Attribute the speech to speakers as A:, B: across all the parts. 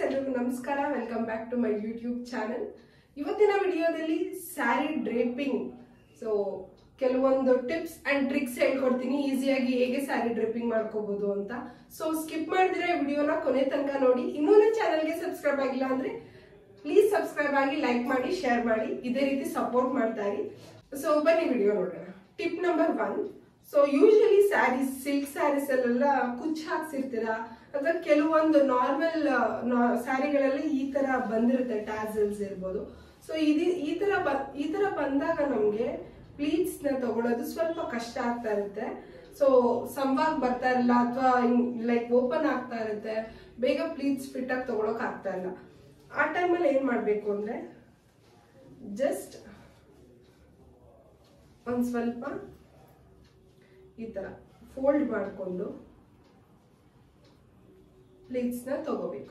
A: ಎಲ್ರಿಗೂ ನಮಸ್ಕಾರ welcome back to my YouTube channel ಇವತ್ತಿನ ವಿಡಿಯೋದಲ್ಲಿ ಸ್ಯಾರಿ ಡ್ರೇಪಿಂಗ್ ಸೊ ಕೆಲವೊಂದು ಟಿಪ್ಸ್ ಅಂಡ್ ಟ್ರಿಕ್ಸ್ ಹೇಳ್ಕೊಡ್ತೀನಿ ಈಸಿಯಾಗಿ ಹೇಗೆ ಸ್ಯಾರಿ ಡ್ರೇಪಿಂಗ್ ಮಾಡ್ಕೋಬಹುದು ಅಂತ ಸೊ ಸ್ಕಿಪ್ ಮಾಡಿದ್ರೆ ವಿಡಿಯೋನ ಕೊನೆ ತನಕ ನೋಡಿ ಇನ್ನೂ ನನ್ನ ಚಾನಲ್ಗೆ ಸಬ್ಸ್ಕ್ರೈಬ್ ಆಗಿಲ್ಲ ಅಂದ್ರೆ ಪ್ಲೀಸ್ ಸಬ್ಸ್ಕ್ರೈಬ್ ಆಗಿ ಲೈಕ್ ಮಾಡಿ ಶೇರ್ ಮಾಡಿ ಇದೇ ರೀತಿ ಸಪೋರ್ಟ್ ಮಾಡ್ತಾ ಇರಿ ಸೊ ಬನ್ನಿ ವಿಡಿಯೋ ನೋಡೋಣ tip number one so usually saris silk saris ಅಲ್ಲೆಲ್ಲ ಕುಚ್ಚು ಹಾಕ್ಸಿರ್ತೀರಾ ಅಥವಾ ಕೆಲವೊಂದು ನಾರ್ಮಲ್ ಸ್ಯಾರಿಗಳಲ್ಲಿ ಈ ತರ ಬಂದಿರುತ್ತೆ ಟ್ಯಾಸಲ್ಸ್ ಇರ್ಬೋದು ಸೊ ಇದು ಈ ತರ ಬ- ಈ ತರ ಬಂದಾಗ ನಮ್ಗೆ ಪ್ಲೀಟ್ಸ್ ನ ತಗೊಳ್ಳೋದು ಸ್ವಲ್ಪ ಕಷ್ಟ ಆಗ್ತಾ ಇರುತ್ತೆ ಸೊ ಸಂವಾಗ್ ಬರ್ತಾ ಇಲ್ಲ ಅಥವಾ ಲೈಕ್ ಓಪನ್ ಆಗ್ತಾ ಇರುತ್ತೆ ಬೇಗ ಪ್ಲೀಟ್ಸ್ ಫಿಟ್ ಆಗಿ ತಗೊಳಕ್ ಆಗ್ತಾ ಇಲ್ಲ ಆ ಟೈಮಲ್ಲಿ ಏನ್ ಮಾಡ್ಬೇಕು ಅಂದ್ರೆ ಜಸ್ಟ್ ಒಂದ್ ಸ್ವಲ್ಪ ಈ ತರ ಫೋಲ್ಡ್ ಮಾಡಿಕೊಂಡು ಪ್ಲೀಟ್ಸ್ ನ ತಗೋಬೇಕು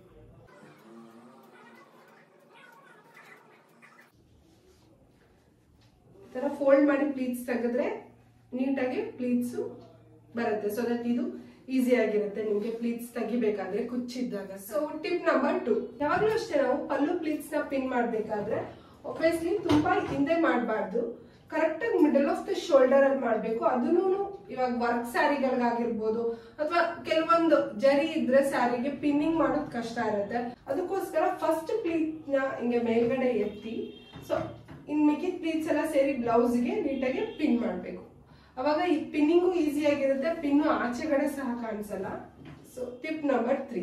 A: ಈ ತರ ಫೋಲ್ಡ್ ಮಾಡಿ ಪ್ಲೀಟ್ಸ್ ತೆಗೆದ್ರೆ ನೀಟಾಗಿ ಪ್ಲೀಟ್ಸ್ ಬರುತ್ತೆ ಸೊ ದಟ್ ಇದು ಈಸಿ ಆಗಿರುತ್ತೆ ನಿಮ್ಗೆ ಪ್ಲೀಟ್ಸ್ ತೆಗಿಬೇಕಾದ್ರೆ ಕುಚ್ಚಿದ್ದಾಗ ಸೊ ಟಿಪ್ ನಂಬರ್ ಟು ಯಾವಾಗ್ಲೂ ಅಷ್ಟೇ ನಾವು ಪಲ್ಲು ಪ್ಲೀಟ್ಸ್ ನ ಪಿನ್ ಮಾಡ್ಬೇಕಾದ್ರೆ ಒಬ್ವಿಯಸ್ಲಿ ತುಂಬಾ ಹಿಂದೆ ಮಾಡಬಾರ್ದು ಕರೆಕ್ಟ್ ಆಗಿ ಮಿಡಲ್ ಆಫ್ ದ ಶೋಲ್ಡರ್ ಅಲ್ಲಿ ಮಾಡ್ಬೇಕು ಅದನ್ನು ಇವಾಗ ವರ್ಕ್ ಸ್ಯಾರಿಗಳಿಗಾಗಿರ್ಬೋದು ಅಥವಾ ಕೆಲವೊಂದು ಜರಿ ಇದ್ರೆ ಸ್ಯಾರಿಗೆ ಪಿನ್ನಿಂಗ್ ಮಾಡೋದು ಕಷ್ಟ ಇರುತ್ತೆ ಅದಕ್ಕೋಸ್ಕರ ಫಸ್ಟ್ ಪ್ಲೀಟ್ ನ ಹಿಂಗೆ ಮೇಲ್ಗಡೆ ಎತ್ತಿ ಸೊ ಇನ್ ಮಿಕ್ಕಿದ ಪ್ಲೀಟ್ಸ್ ಎಲ್ಲ ಸೇರಿ ಬ್ಲೌಸ್ಗೆ ನೀಟಾಗಿ ಪಿನ್ ಮಾಡಬೇಕು ಅವಾಗ ಈ ಪಿನ್ನಿಂಗು ಈಸಿ ಆಗಿರುತ್ತೆ ಪಿನ್ನು ಆಚೆಗಡೆ ಸಹ ಕಾಣಿಸಲ್ಲ ಸೊ ಟಿಪ್ ನಂಬರ್ ತ್ರೀ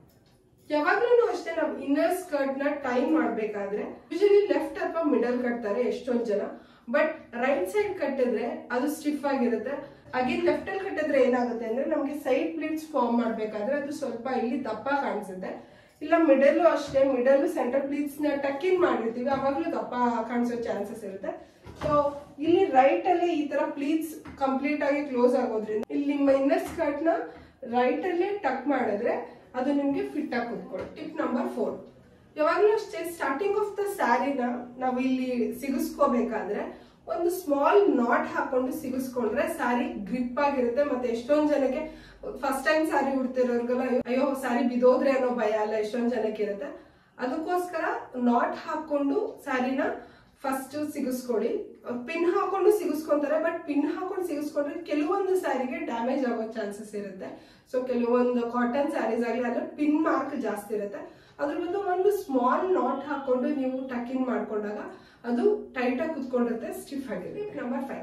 A: ಯಾವಾಗ್ಲೂ ಅಷ್ಟೇ ನಾವು ಇನ್ನರ್ ಸ್ಕರ್ಟ್ ನ ಟೈಮ್ ಮಾಡ್ಬೇಕಾದ್ರೆ ಯೂಶಲಿ ಲೆಫ್ಟ್ ಅಥವಾ ಮಿಡಲ್ ಕಟ್ತಾರೆ ಎಷ್ಟೊಂದ್ ಜನ ಬಟ್ ರೈಟ್ ಸೈಡ್ ಕಟ್ಟಿದ್ರೆ ಅದು ಸ್ಟಿಫ್ ಆಗಿರುತ್ತೆ ಅಗೇನ್ ಲೆಫ್ಟ್ ಅಲ್ಲಿ ಕಟ್ಟಿದ್ರೆ ಏನಾಗುತ್ತೆ ಅಂದ್ರೆ ನಮ್ಗೆ ಸೈಡ್ ಪ್ಲೀಟ್ಸ್ ಫಾರ್ಮ್ ಮಾಡ್ಬೇಕಾದ್ರೆ ಅದು ಸ್ವಲ್ಪ ಇಲ್ಲಿ ದಪ್ಪ ಕಾಣಿಸುತ್ತೆ ಇಲ್ಲ ಮಿಡಲ್ ಅಷ್ಟೇ ಮಿಡಲ್ ಸೆಂಟರ್ ಪ್ಲೀಟ್ಸ್ ನ ಟಕ್ ಇನ್ ಮಾಡಿರ್ತೀವಿ ಅವಾಗ್ಲೂ ದಪ್ಪ ಕಾಣಿಸೋ ಚಾನ್ಸಸ್ ಇರುತ್ತೆ ಸೊ ಇಲ್ಲಿ ರೈಟ್ ಅಲ್ಲಿ ಈ ತರ ಪ್ಲೀಟ್ಸ್ ಕಂಪ್ಲೀಟ್ ಆಗಿ ಕ್ಲೋಸ್ ಆಗೋದ್ರಿಂದ ಇಲ್ಲಿ ನಿಮ್ಮ ಇನ್ನರ್ ಸ್ಕರ್ಟ್ ನ ರೈಟ್ ಅಲ್ಲೇ ಟಕ್ ಮಾಡಿದ್ರೆ ಅದು ನಿಮ್ಗೆ ಫಿಟ್ ಆಗಿ ಕುತ್ಕೊಳ್ಳಿ ಟಿಪ್ ನಂಬರ್ ಫೋರ್ ಯಾವಾಗ್ಲೂ ಅಷ್ಟೇ ಸ್ಟಾರ್ಟಿಂಗ್ ಆಫ್ ದ ಸ್ಯಾರಿನ ನಾವು ಇಲ್ಲಿ ಸಿಗಿಸ್ಕೋಬೇಕಾದ್ರೆ ಒಂದು ಸ್ಮಾಲ್ ನಾಟ್ ಹಾಕೊಂಡು ಸಿಗಿಸ್ಕೊಂಡ್ರೆ ಸ್ಯಾರಿ ಗ್ರಿಪ್ ಆಗಿರುತ್ತೆ ಮತ್ತೆ ಎಷ್ಟೊಂದ್ ಜನಕ್ಕೆ ಫಸ್ಟ್ ಟೈಮ್ ಸ್ಯಾರಿ ಉಡ್ತಿರೋರ್ಗೆಲ್ಲ ಅಯ್ಯೋ ಸ್ಯಾರಿ ಬಿದೋದ್ರೆ ಅನ್ನೋ ಭಯ ಅಲ್ಲ ಎಷ್ಟೊಂದ್ ಜನಕ್ಕೆ ಇರುತ್ತೆ ಅದಕ್ಕೋಸ್ಕರ ನಾಟ್ ಹಾಕೊಂಡು ಸ್ಯಾರಿನ ಫಸ್ಟ್ ಸಿಗಿಸ್ಕೊಳ್ಳಿ ಪಿನ್ ಹಾಕೊಂಡು ಸಿಗಿಸ್ಕೊಂತಾರೆ ಬಟ್ ಪಿನ್ ಹಾಕೊಂಡು ಸಿಗಿಸ್ಕೊಂಡ್ರೆ ಕೆಲವೊಂದು ಸ್ಯಾರಿಗೆ ಡ್ಯಾಮೇಜ್ ಆಗೋ ಚಾನ್ಸಸ್ ಇರುತ್ತೆ ಸೊ ಕೆಲವೊಂದು ಕಾಟನ್ ಸ್ಯಾರೀಸ್ ಆಗಲಿ ಅದ್ರ ಪಿನ್ ಮಾರ್ಕ್ ಜಾಸ್ತಿ ಇರುತ್ತೆ ಅದ್ರ ಬದಲು ಒಂದು ಸ್ಮಾಲ್ ನಾಟ್ ಹಾಕೊಂಡು ನೀವು ಟಕಿನ್ ಮಾಡ್ಕೊಂಡಾಗ ಅದು ಟೈಟ್ ಆಗಿ ಕುತ್ಕೊಂಡಿರುತ್ತೆ ಸ್ಟಿಫ್ ಆಗಿದೆ number five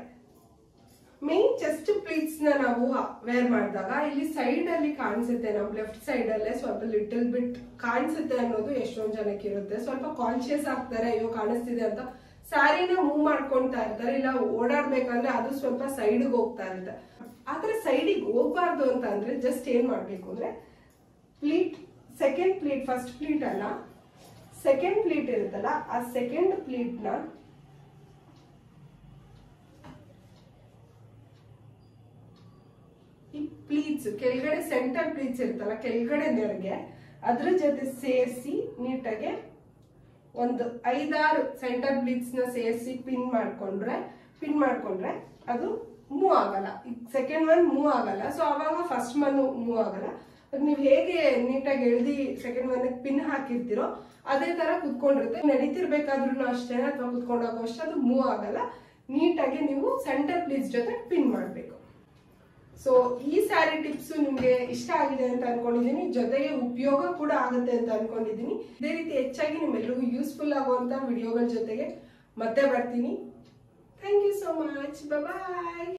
A: main chest pleats ನ ನಾವು ವೇರ್ ಮಾಡಿದಾಗ ಇಲ್ಲಿ ಸೈಡ್ ಅಲ್ಲಿ ಕಾಣಿಸುತ್ತೆ ನಮ್ ಲೆಫ್ಟ್ ಸೈಡ್ ಅಲ್ಲೇ ಸ್ವಲ್ಪ ಲಿಟಲ್ ಬಿಟ್ ಕಾಣಿಸುತ್ತೆ ಅನ್ನೋದು ಎಷ್ಟೊಂದ್ ಜನಕ್ಕೆ ಇರುತ್ತೆ ಸ್ವಲ್ಪ ಕಾನ್ಶಿಯಸ್ ಆಗ್ತಾರೆ ಅಯ್ಯೋ ಕಾಣಿಸ್ತಿದೆ ಅಂತ ಸ್ಯಾರಿನ ಮೂವ್ ಮಾಡ್ಕೊಂತಾ ಇರ್ತಾರೆ ಇಲ್ಲ ಓಡಾಡ್ಬೇಕಂದ್ರೆ ಅದು ಸ್ವಲ್ಪ ಸೈಡ್ಗೆ ಹೋಗ್ತಾ ಇರುತ್ತೆ ಆತರ ಸೈಡಿಗೆ ಹೋಗ್ಬಾರ್ದು ಅಂತ ಅಂದ್ರೆ ಜಸ್ಟ್ ಏನ್ ಮಾಡ್ಬೇಕು ಅಂದ್ರೆ ಪ್ಲೀಟ್ ಸೆಕೆಂಡ್ ಪ್ಲೀಟ್ ಫಸ್ಟ್ ಪ್ಲೀಟ್ ಅಲ್ಲ ಸೆಕೆಂಡ್ ಪ್ಲೀಟ್ ಇರುತ್ತಲ್ಲ ಆ ಸೆಕೆಂಡ್ ಪ್ಲೀಟ್ ನ ಈ ಪ್ಲೀಟ್ಸ್ ಕೆಳಗಡೆ ಸೆಂಟರ್ ಪ್ಲೀಟ್ಸ್ ಇರುತ್ತಲ್ಲ ಕೆಳಗಡೆ ನೆರಗೆ ಅದ್ರ ಜೊತೆ ಸೇರಿಸಿ ನೀಟಾಗಿ ಒಂದು ಐದಾರು ಸೆಂಟರ್ ಪ್ಲೀಟ್ಸ್ ನ ಸೇರಿಸಿ ಪಿನ್ ಮಾಡ್ಕೊಂಡ್ರೆ ಪಿನ್ ಮಾಡ್ಕೊಂಡ್ರೆ ಅದು ಮೂವ್ ಆಗಲ್ಲ ಸೆಕೆಂಡ್ ಒನ್ ಮೂವ್ ಆಗಲ್ಲ ಸೊ ಅವಾಗ ಫಸ್ಟ್ ಒನ್ ಮೂವ್ ಆಗಲ್ಲ ಅದ್ ನೀವು ಹೇಗೆ ನೀಟಾಗಿ ಎಳ್ದಿ ಸೆಕೆಂಡ್ ಒನ್ ಪಿನ್ ಹಾಕಿರ್ತೀರೋ ಅದೇ ತರ ಕುತ್ಕೊಂಡಿರುತ್ತೆ ನಡೀತಿರ್ಬೇಕಾದ್ರೂ ಅಷ್ಟೇ ಅಥವಾ ಕುತ್ಕೊಂಡೋಗೋ ಅಷ್ಟೇ ಅದು ಮೂವ್ ಆಗಲ್ಲ ನೀಟಾಗಿ ನೀವು ಸೆಂಟರ್ ಪ್ಲೀಟ್ಸ್ ಜೊತೆ ಪಿನ್ ಮಾಡಬೇಕು ಸೊ ಈ ಸ್ಯಾರಿ ಟಿಪ್ಸ್ ನಿಮ್ಗೆ ಇಷ್ಟ ಆಗಿದೆ ಅಂತ ಅನ್ಕೊಂಡಿದೀನಿ ಜೊತೆಗೆ ಉಪಯೋಗ ಕೂಡ ಆಗುತ್ತೆ ಅಂತ ಅನ್ಕೊಂಡಿದೀನಿ ಇದೇ ರೀತಿ ಹೆಚ್ಚಾಗಿ ನಿಮ್ಮೆಲ್ಲರಿಗೂ ಯೂಸ್ಫುಲ್ ಆಗುವಂತ ವಿಡಿಯೋಗಳ ಜೊತೆಗೆ ಮತ್ತೆ ಬರ್ತೀನಿ thank you so much bye